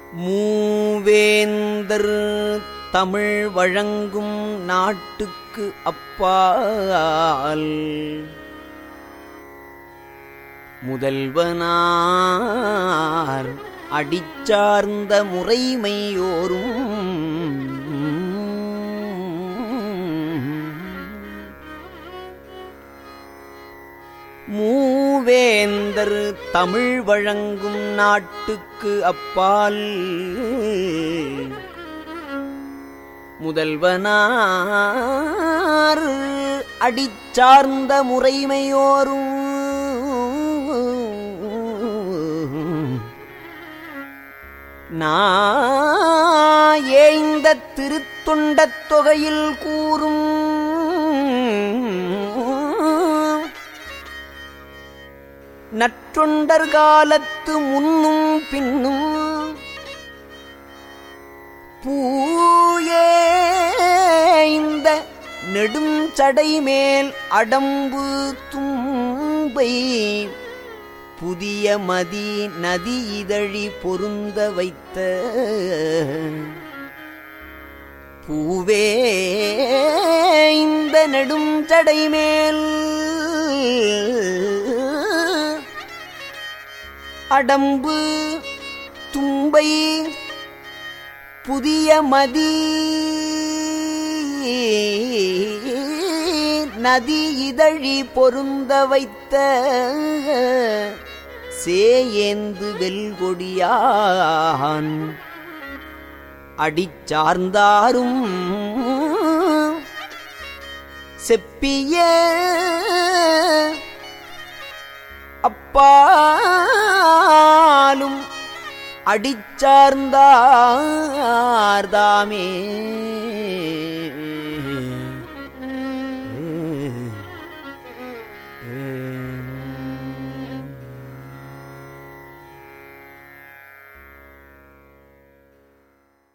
மூவேந்தர் தமிழ் வழங்கும் நாட்டுக்கு அப்பால் முதல்வனார் அடிச்சார்ந்த முறைமையோரும் மூவேந்தர் தமிழ் வழங்கும் நாட்டுக்கு அப்பால் முதல்வனார் அடிச்சார்ந்த முறைமையோரும் நாயேய்ந்த திருத்தொண்டத் தொகையில் கூறும் நற்றொண்டர் காலத்து முன்னும் பின்னும் பூயேந்த நெடும் சடை மேல் அடம்பு தும்பை புதிய மதி நதி இதழி பொருந்த வைத்த பூவே இந்த நெடும் சடை மேல் அடம்பு தும்பை புதிய மதி நதி இதழி பொருந்த வைத்த சேயேந்து வெல்கொடியான் அடிச்சார்ந்தாரும் செப்பிய அப்பாலும் அடிச்சார்ந்தார்தாமே